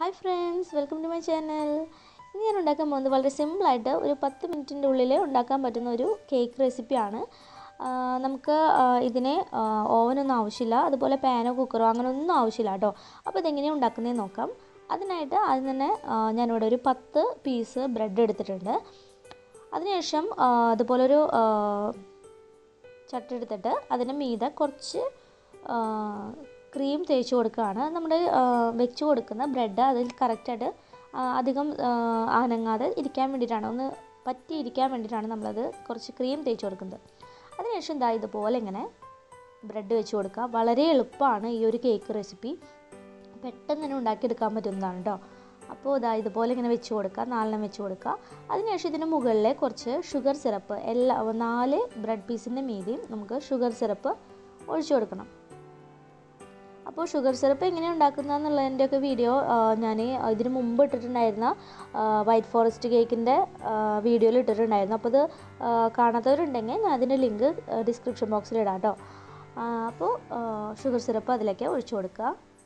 hi friends welcome to my channel ഇന്ന് ഞാൻ ഉണ്ടാക്കാൻ പോകുന്നത് വളരെ സിമ്പിളായിട്ട് ഒരു പത്ത് മിനിറ്റിൻ്റെ ഉള്ളിൽ ഉണ്ടാക്കാൻ പറ്റുന്ന ഒരു കേക്ക് റെസിപ്പിയാണ് ആ, നമുക്ക് ആ, ഇതിന് ആ, ഓവനൊന്നും ആവശ്യമില്ല അതുപോലെ പാനോ കുക്കറോ അങ്ങനെ ഒന്നും ആവശ്യമില്ല കേട്ടോ അപ്പോൾ ഇതെങ്ങനെയാണ് ഉണ്ടാക്കുന്നതെന്ന് നോക്കാം അതിനായിട്ട് ആദ്യം തന്നെ ആ, ഞാനിവിടെ ഒരു പത്ത് പീസ് ബ്രെഡ് എടുത്തിട്ടുണ്ട് അതിനുശേഷം ആ, അതുപോലൊരു ആ, ചട്ടി എടുത്തിട്ട് അതിന് മീതെ കുറച്ച് ക്രീം തേച്ച് കൊടുക്കുകയാണ് നമ്മൾ വെച്ച് കൊടുക്കുന്ന ബ്രെഡ് അതിൽ കറക്റ്റായിട്ട് അധികം ആ, അനങ്ങാതെ ഇരിക്കാൻ വേണ്ടിയിട്ടാണ് ഒന്ന് പറ്റി ഇരിക്കാൻ വേണ്ടിയിട്ടാണ് നമ്മളത് കുറച്ച് ക്രീം തേച്ച് കൊടുക്കുന്നത് അതിനുശേഷം ഇതാ ഇതുപോലെ ഇങ്ങനെ ബ്രെഡ് വെച്ച് കൊടുക്കുക വളരെ എളുപ്പമാണ് ഈ ഒരു കേക്ക് റെസിപ്പി പെട്ടെന്ന് തന്നെ ഉണ്ടാക്കിയെടുക്കാൻ പറ്റുന്നതാണ് കേട്ടോ അപ്പോൾ ഇതാ ഇതുപോലെ ഇങ്ങനെ വെച്ച് കൊടുക്കുക നാലെണ്ണം വെച്ച് കൊടുക്കുക അതിനുശേഷം ഇതിന് മുകളിൽ കുറച്ച് ഷുഗർ സിറപ്പ് എല്ലാ നാല് ബ്രെഡ് പീസിൻ്റെ മീതിയും നമുക്ക് ഷുഗർ സിറപ്പ് ഒഴിച്ചു കൊടുക്കണം അപ്പോൾ ഷുഗർ സിറപ്പ് എങ്ങനെയാണ് ഉണ്ടാക്കുന്നതെന്നുള്ളതിൻ്റെയൊക്കെ വീഡിയോ ഞാൻ ഇതിന് മുമ്പ് ഇട്ടിട്ടുണ്ടായിരുന്ന വൈറ്റ് ഫോറസ്റ്റ് കേക്കിൻ്റെ വീഡിയോയിൽ ഇട്ടിട്ടുണ്ടായിരുന്നു അപ്പോൾ ഇത് ആ, കാണാത്തവരുണ്ടെങ്കിൽ ഞാൻ അതിൻ്റെ ലിങ്ക് ഡിസ്ക്രിപ്ഷൻ ബോക്സിൽ ഇടാം കേട്ടോ അപ്പോൾ ഷുഗർ സിറപ്പ് അതിലേക്ക് ഒഴിച്ചു കൊടുക്കുക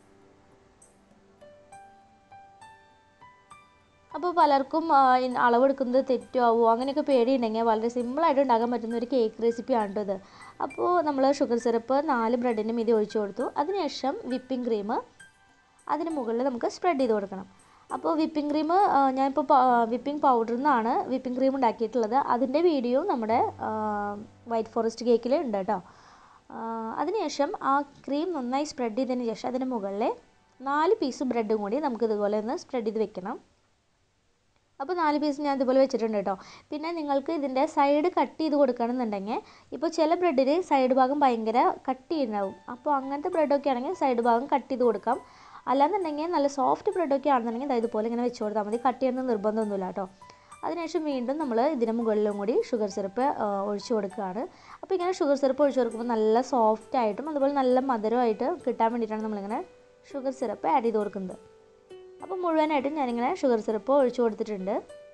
അപ്പോൾ പലർക്കും ആ, ഇൻ- അളവെടുക്കുന്നത് തെറ്റുമാവോ അങ്ങനെയൊക്കെ പേടിയുണ്ടെങ്കിൽ വളരെ സിമ്പിളായിട്ട് ഉണ്ടാക്കാൻ പറ്റുന്ന ഒരു കേക്ക് റെസിപ്പിയാണ് കേട്ടോ ഇത് അപ്പോൾ നമ്മൾ ഷുഗർ സിറപ്പ് നാല് ബ്രെഡിൻ്റെ മീതി ഒഴിച്ചു കൊടുത്തു അതിനുശേഷം വിപ്പിംഗ് ക്രീം അതിന് മുകളിൽ നമുക്ക് സ്പ്രെഡ് ചെയ്ത് കൊടുക്കണം അപ്പോൾ വിപ്പിംഗ് ക്രീം ഞാനിപ്പോൾ വിപ്പിംഗ് പൗഡറിൽ നിന്നാണ് വിപ്പിംഗ് ക്രീം ഉണ്ടാക്കിയിട്ടുള്ളത് അതിൻ്റെ വീഡിയോ നമ്മുടെ വൈറ്റ് ഫോറസ്റ്റ് കേക്കിൽ ഉണ്ട് കേട്ടോ ആ, അതിനുശേഷം ആ ക്രീം നന്നായി സ്പ്രെഡ് ചെയ്തതിന് ശേഷം അതിന് മുകളിൽ നാല് പീസ് ബ്രെഡും കൂടി നമുക്ക് ഇതുപോലെ ഒന്ന് സ്പ്രെഡ് ചെയ്ത് വെക്കണം അപ്പോൾ നാല് പീസ് ഞാൻ ഇതുപോലെ വെച്ചിട്ടുണ്ട് കേട്ടോ പിന്നെ നിങ്ങൾക്ക് ഇതിൻ്റെ സൈഡ് കട്ട് ചെയ്ത് കൊടുക്കണമെന്നുണ്ടെങ്കിൽ ഇപ്പോൾ ചില ബ്രെഡിന് സൈഡ് ഭാഗം ഭയങ്കര കട്ട് ചെയ്യുന്നുണ്ടാവും അപ്പോൾ അങ്ങനത്തെ ബ്രെഡൊക്കെ ആണെങ്കിൽ സൈഡ് ഭാഗം കട്ട് ചെയ്ത് കൊടുക്കാം അല്ലാന്നുണ്ടെങ്കിൽ നല്ല സോഫ്റ്റ് ബ്രെഡൊക്കെ ആണെന്നുണ്ടെങ്കിൽ ദാ ഇതുപോലെ ഇങ്ങനെ വെച്ച് കൊടുത്താൽ മതി കട്ട് ചെയ്യുന്ന നിർബന്ധമൊന്നുമില്ല കേട്ടോ അതിനുശേഷം വീണ്ടും നമ്മൾ ഇതിന് മുകളിലും കൂടി ഷുഗർ സിറപ്പ് ഒഴിച്ചു കൊടുക്കുകയാണ് അപ്പോൾ ഇങ്ങനെ ഷുഗർ സിറപ്പ് ഒഴിച്ചു കൊടുക്കുമ്പോൾ നല്ല സോഫ്റ്റ് ആയിട്ടും അതുപോലെ നല്ല മധുരമായിട്ട് കിട്ടാൻ വേണ്ടിയിട്ടാണ് നമ്മളിങ്ങനെ ഷുഗർ സിറപ്പ് ആഡ് ചെയ്ത് കൊടുക്കുന്നത് അപ്പോൾ മുഴുവനായിട്ടും ഞാനിങ്ങനെ ഷുഗർ സിറപ്പ് ഒഴിച്ചു കൊടുത്തിട്ടുണ്ട്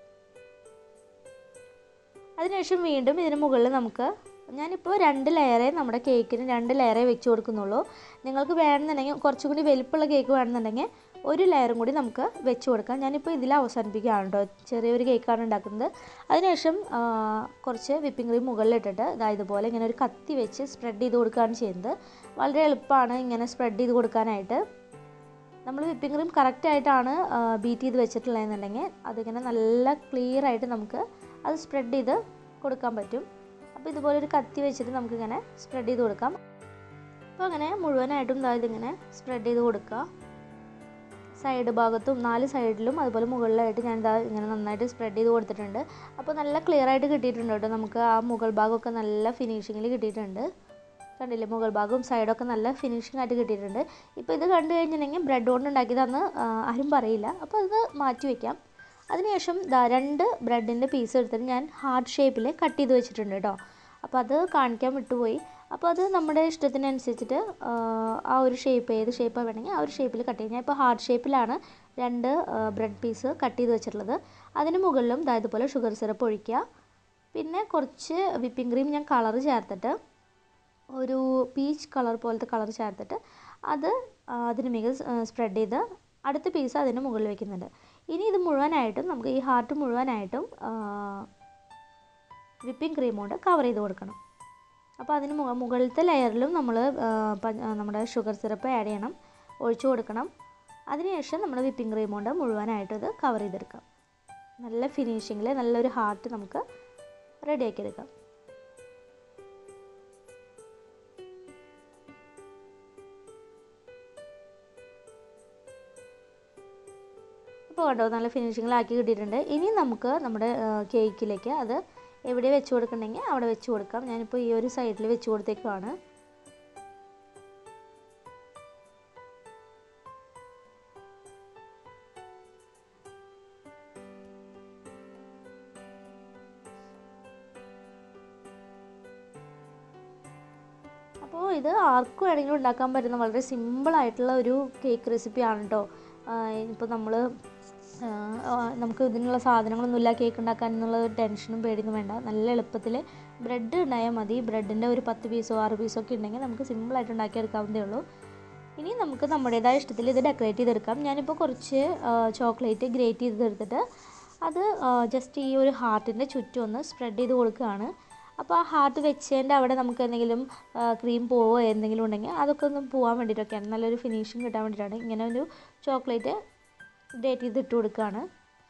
അതിനുശേഷം വീണ്ടും ഇതിന് മുകളിൽ നമുക്ക് ഞാനിപ്പോൾ രണ്ട് ലെയറേ നമ്മുടെ കേക്കിന് രണ്ട് ലെയറേ വെച്ച് കൊടുക്കുന്നുള്ളൂ നിങ്ങൾക്ക് വേണമെന്നുണ്ടെങ്കിൽ കുറച്ചും കൂടി വലിപ്പമുള്ള കേക്ക് വേണമെന്നുണ്ടെങ്കിൽ ഒരു ലെയറും കൂടി നമുക്ക് വെച്ച് കൊടുക്കാം ഞാനിപ്പോൾ ഇതിൽ അവസാനിപ്പിക്കുകയാണ് കേട്ടോ ചെറിയൊരു കേക്കാണ് ഉണ്ടാക്കുന്നത് അതിനുശേഷം ആ, കുറച്ച് വിപ്പിംഗ് ക്രീം മുകളിലിട്ടിട്ട് ഇതാ ഇതുപോലെ ഇങ്ങനെ ഒരു കത്തി വെച്ച് സ്പ്രെഡ് ചെയ്ത് കൊടുക്കുകയാണ് ചെയ്യുന്നത് വളരെ എളുപ്പമാണ് ഇങ്ങനെ സ്പ്രെഡ് ചെയ്ത് കൊടുക്കാനായിട്ട് നമ്മൾ വിപ്പിംഗ് ക്രീം കറക്റ്റായിട്ടാണ് ബീറ്റ് ചെയ്ത് വെച്ചിട്ടുള്ളതെന്നുണ്ടെങ്കിൽ അതിങ്ങനെ നല്ല ക്ലിയർ ആയിട്ട് നമുക്ക് അത് സ്പ്രെഡ് ചെയ്ത് കൊടുക്കാൻ പറ്റും അപ്പോൾ ഇതുപോലെ ഒരു കത്തി വെച്ചിട്ട് നമുക്കിങ്ങനെ സ്പ്രെഡ് ചെയ്ത് കൊടുക്കാം അപ്പോൾ അങ്ങനെ മുഴുവനായിട്ടും ഇതാ ഇതിങ്ങനെ സ്പ്രെഡ് ചെയ്ത് കൊടുക്കുക സൈഡ് ഭാഗത്തും നാല് സൈഡിലും അതുപോലെ മുകളിലായിട്ട് ഞാൻ ഇതാ ഇങ്ങനെ നന്നായിട്ട് സ്പ്രെഡ് ചെയ്ത് കൊടുത്തിട്ടുണ്ട് അപ്പോൾ നല്ല ക്ലിയർ ആയിട്ട് കിട്ടിയിട്ടുണ്ട് കേട്ടോ നമുക്ക് ആ മുകൾ ഭാഗമൊക്കെ നല്ല ഫിനിഷിങ്ങിൽ കിട്ടിയിട്ടുണ്ട് കണ്ടില്ലേ മുകൾ ഭാഗവും സൈഡൊക്കെ നല്ല ഫിനിഷിംഗ് ആയിട്ട് കിട്ടിയിട്ടുണ്ട് ഇപ്പോൾ ഇത് കണ്ടു കഴിഞ്ഞിട്ടുണ്ടെങ്കിൽ ബ്രെഡ് കൊണ്ട് ഉണ്ടാക്കിയതാന്ന് ആ, ആരും പറയില്ല അപ്പോൾ അത് മാറ്റി വയ്ക്കാം അതിനുശേഷം ദാ രണ്ട് ബ്രെഡിൻ്റെ പീസ് എടുത്തിട്ട് ഞാൻ ഹാർട്ട് ഷേപ്പിൽ കട്ട് ചെയ്ത് വെച്ചിട്ടുണ്ട് കേട്ടോ അപ്പോൾ അത് കാണിക്കാൻ വിട്ടുപോയി അപ്പോൾ അത് നമ്മുടെ ഇഷ്ടത്തിനനുസരിച്ചിട്ട് ആ, ആ ഒരു ഷേപ്പ് ഏത് ഷേപ്പാണ് വേണമെങ്കിൽ ആ ഒരു ഷേപ്പിൽ കട്ട് ചെയ്യാം ഞാൻ ഇപ്പോൾ ഹാർട്ട് ഷേപ്പിലാണ് രണ്ട് ബ്രെഡ് പീസ് കട്ട് ചെയ്ത് വെച്ചിട്ടുള്ളത് അതിന് മുകളിലും ദാ ഇതുപോലെ ഷുഗർ സിറപ്പ് ഒഴിക്കുക പിന്നെ കുറച്ച് വിപ്പിംഗ് ക്രീം ഞാൻ കളർ ചേർത്തിട്ട് ഒരു പീച്ച് കളർ പോലത്തെ കളർ ചേർത്തിട്ട് അത് ആ, അതിന് മിക സ്പ്രെഡ് ചെയ്ത് അടുത്ത പീസ് അതിന് മുകളിൽ വെക്കുന്നുണ്ട് ഇനി ഇത് മുഴുവനായിട്ടും നമുക്ക് ഈ ഹാർട്ട് മുഴുവനായിട്ടും വിപ്പിംഗ് ക്രീം കൊണ്ട് കവർ ചെയ്ത് കൊടുക്കണം അപ്പോൾ അതിന് മുക മുകളിലത്തെ ലെയറിലും നമ്മൾ നമ്മുടെ ഷുഗർ സിറപ്പ് ആഡ് ചെയ്യണം ഒഴിച്ചു കൊടുക്കണം അതിനുശേഷം നമ്മൾ വിപ്പിംഗ് ക്രീം കൊണ്ട് മുഴുവനായിട്ട് ഇത് കവർ ചെയ്തെടുക്കാം നല്ല ഫിനിഷിങ്ങിൽ നല്ലൊരു ഹാർട്ട് നമുക്ക് റെഡിയാക്കി എടുക്കാം ഇപ്പോൾ കണ്ടോ നല്ല ഫിനിഷിങ്ങിലാക്കി കിട്ടിയിട്ടുണ്ട് ഇനി നമുക്ക് നമ്മുടെ കേക്കിലേക്ക് അത് എവിടെ വെച്ച് കൊടുക്കണമെങ്കിൽ അവിടെ വെച്ച് കൊടുക്കാം ഞാനിപ്പോൾ ഈ ഒരു സൈഡിൽ വെച്ച് കൊടുത്തേക്കുവാണ് അപ്പോൾ ഇത് ആർക്കും വേണമെങ്കിലും ഉണ്ടാക്കാൻ പറ്റുന്ന വളരെ സിമ്പിൾ ആയിട്ടുള്ള ഒരു കേക്ക് റെസിപ്പിയാണ് കേട്ടോ ഇപ്പോൾ നമ്മൾ നമുക്ക് ഇതിനുള്ള സാധനങ്ങളൊന്നുമില്ല കേക്ക് ഉണ്ടാക്കാൻ എന്നുള്ള ഒരു ടെൻഷനും പേടിയൊന്നും വേണ്ട നല്ല എളുപ്പത്തിൽ ബ്രെഡ് ഉണ്ടായാൽ മതി ബ്രെഡിൻ്റെ ഒരു പത്ത് പീസോ ആറ് പീസോ ഒക്കെ ഉണ്ടെങ്കിൽ നമുക്ക് സിമ്പിളായിട്ട് ഉണ്ടാക്കിയെടുക്കാവുന്നതേ ഉള്ളൂ ഇനി നമുക്ക് നമ്മുടേതായ ഇഷ്ടത്തിൽ ഇത് ഡെക്കറേറ്റ് ചെയ്തെടുക്കാം ഞാനിപ്പോൾ കുറച്ച് ചോക്ലേറ്റ് ഗ്രേറ്റ് ചെയ്തെടുത്തിട്ട് അത് ജസ്റ്റ് ഈ ഒരു ഹാർട്ടിൻ്റെ ചുറ്റും ഒന്ന് സ്പ്രെഡ് ചെയ്ത് കൊടുക്കുകയാണ് അപ്പോൾ ആ ഹാർട്ട് വെച്ചതിൻ്റെ അവിടെ നമുക്ക് എന്തെങ്കിലും ക്രീം പോവോ എന്തെങ്കിലും ഉണ്ടെങ്കിൽ അതൊക്കെ ഒന്ന് പോകാൻ വേണ്ടിയിട്ടൊക്കെയാണ് നല്ലൊരു ഫിനിഷിങ് കിട്ടാൻ വേണ്ടിയിട്ടാണ് ഇങ്ങനെ ഒരു ചോക്ലേറ്റ് ഗ്രേറ്റ് ചെയ്ത് ഇട്ട് കൊടുക്കുകയാണ്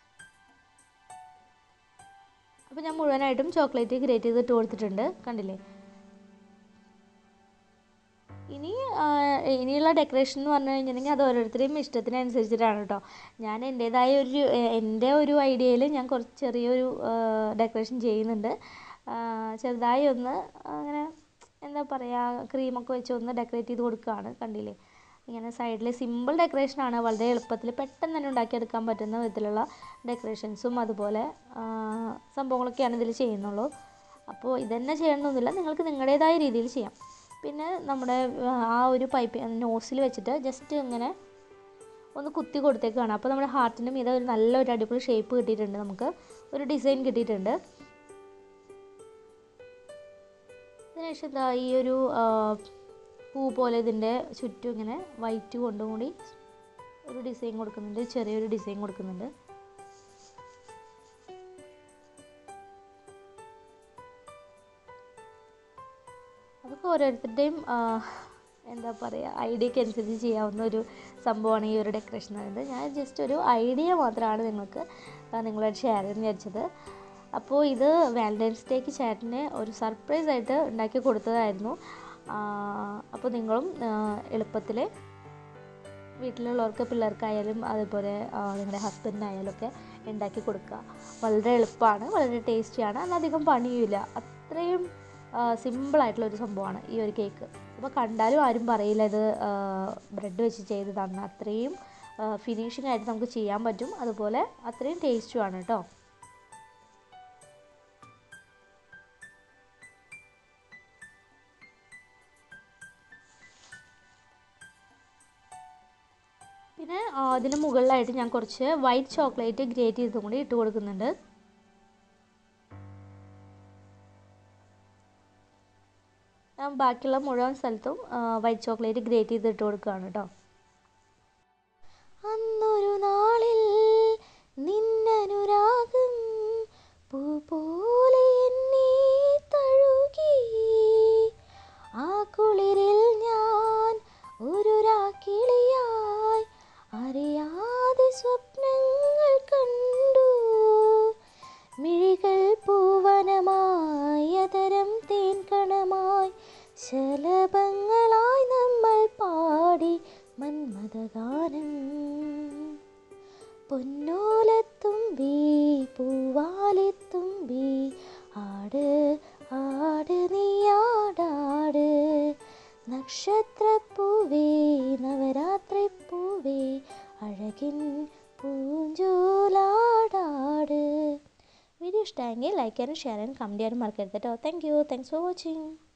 അപ്പോൾ ഞാൻ മുഴുവനായിട്ടും ചോക്ലേറ്റ് ഗ്രേറ്റ് ചെയ്ത് ഇട്ട് കൊടുത്തിട്ടുണ്ട് കണ്ടില്ലേ ഇനി ഇനിയുള്ള ഡെക്കറേഷൻ എന്ന് പറഞ്ഞു കഴിഞ്ഞിട്ടുണ്ടെങ്കിൽ അത് ഓരോരുത്തരുടെയും ഇഷ്ടത്തിനനുസരിച്ചിട്ടാണ് കേട്ടോ ഞാൻ എൻ്റേതായ ഒരു എൻ്റെ ഒരു ഐഡിയയിൽ ഞാൻ കുറച്ച് ചെറിയൊരു ഡെക്കറേഷൻ ചെയ്യുന്നുണ്ട് ചെറുതായി ഒന്ന് അങ്ങനെ എന്താ പറയുക ക്രീമൊക്കെ വെച്ച് ഒന്ന് ഡെക്കറേറ്റ് ചെയ്ത് കൊടുക്കുകയാണ് കണ്ടില്ലേ ഇങ്ങനെ സൈഡിൽ സിമ്പിൾ ഡെക്കറേഷനാണ് വളരെ എളുപ്പത്തിൽ പെട്ടെന്ന് തന്നെ ഉണ്ടാക്കിയെടുക്കാൻ പറ്റുന്ന വിധത്തിലുള്ള ഡെക്കറേഷൻസും അതുപോലെ സംഭവങ്ങളൊക്കെയാണ് ഇതിൽ ചെയ്യുന്നുള്ളൂ അപ്പോൾ ഇതന്നെ ചെയ്യണമെന്നൊന്നുമില്ല നിങ്ങൾക്ക് നിങ്ങളുടേതായ രീതിയിൽ ചെയ്യാം പിന്നെ നമ്മുടെ ആ ഒരു പൈപ്പ് നോസിൽ വെച്ചിട്ട് ജസ്റ്റ് ഇങ്ങനെ ഒന്ന് കുത്തി കൊടുത്തേക്കാണ് അപ്പോൾ നമ്മുടെ ഹാർട്ടിൻ്റെ മീതെ ഒരു നല്ലൊരു അടിപൊളി ഷേപ്പ് കിട്ടിയിട്ടുണ്ട് നമുക്ക് ഒരു ഡിസൈൻ കിട്ടിയിട്ടുണ്ട് അതിനുശേഷം ഇതാ ഈ ഒരു പൂ പോലെ ഇതിൻ്റെ ചുറ്റും ഇങ്ങനെ വൈറ്റ് കൊണ്ടും കൂടി ഒരു ഡിസൈൻ കൊടുക്കുന്നുണ്ട് ചെറിയൊരു ഡിസൈൻ കൊടുക്കുന്നുണ്ട് അതൊക്കെ ഓരോരുത്തരുടെയും എന്താ പറയുക ഐഡിയക്ക് അനുസരിച്ച് ചെയ്യാവുന്ന ഒരു സംഭവമാണ് ഈ ഒരു ഡെക്കറേഷൻ എന്ന് പറയുന്നത് ഞാൻ ജസ്റ്റ് ഒരു ഐഡിയ മാത്രമാണ് നിങ്ങൾക്ക് നിങ്ങളോട് ഷെയർ ചെയ്യാൻ വിചാരിച്ചത് അപ്പോൾ ഇത് വാലൻറ്റൈൻസ് ഡേക്ക് ചേട്ടന് ഒരു സർപ്രൈസ് ആയിട്ട് ഉണ്ടാക്കി കൊടുത്തതായിരുന്നു അപ്പോൾ നിങ്ങളും എളുപ്പത്തിൽ വീട്ടിലുള്ളവർക്ക് പിള്ളേർക്കായാലും അതുപോലെ നിങ്ങളുടെ ഹസ്ബൻഡിനായാലും ഒക്കെ ഉണ്ടാക്കി കൊടുക്കുക വളരെ എളുപ്പമാണ് വളരെ ടേസ്റ്റിയാണ് അധികം പണിയുമില്ല അത്രയും സിമ്പിളായിട്ടുള്ള ഒരു സംഭവമാണ് ഈ ഒരു കേക്ക് അപ്പോൾ കണ്ടാലും ആരും പറയില്ല ഇത് ബ്രെഡ് വെച്ച് ചെയ്തതാണ് അത്രയും ഫിനിഷിംഗ് ആയിട്ട് നമുക്ക് ചെയ്യാൻ പറ്റും അതുപോലെ അത്രയും ടേസ്റ്റുമാണ് കേട്ടോ പിന്നെ അതിന് മുകളിലായിട്ട് ഞാൻ കുറച്ച് വൈറ്റ് ചോക്ലേറ്റ് ഗ്രേറ്റ് ചെയ്തും കൂടി ഇട്ട് കൊടുക്കുന്നുണ്ട് ഞാൻ ബാക്കിയുള്ള മുഴുവൻ സ്ഥലത്തും വൈറ്റ് ചോക്ലേറ്റ് ഗ്രേറ്റ് ചെയ്ത് ഇട്ട് കൊടുക്കുകയാണ് കേട്ടോ അന്നൊരു നാളിൽ നിന്നനുരാഗം പൂ പോലെ എന്നെ തഴുകി ആ കുളിരിൽ ഞാൻ ഒരു രാക്കിളിയായി അറിയാതെ സ്വപ്നങ്ങൾ കണ്ടു മിഴികൾ പൂവനമായി അതരം തേൻ കണമായി ശലഭങ്ങളായി നമ്മൾ പാടി മന്മഥഗാനം പൊന്നോലത്തുമ്പി പൂവാലെത്തുമ്പി ആട് ആട് നീയാടാട് നക്ഷത്രപ്പൂവേ നവരാത്രി പൂവേ അഴകിൻ പൂഞ്ചോലാടാട് വീഡിയോ ഇഷ്ടമായെങ്കിൽ ലൈക്ക് ചെയ്യാനും ഷെയർ ചെയ്യാനും കമൻറ്റ് ചെയ്യാനും മറക്കരുത് കേട്ടോ thank you thanks for watching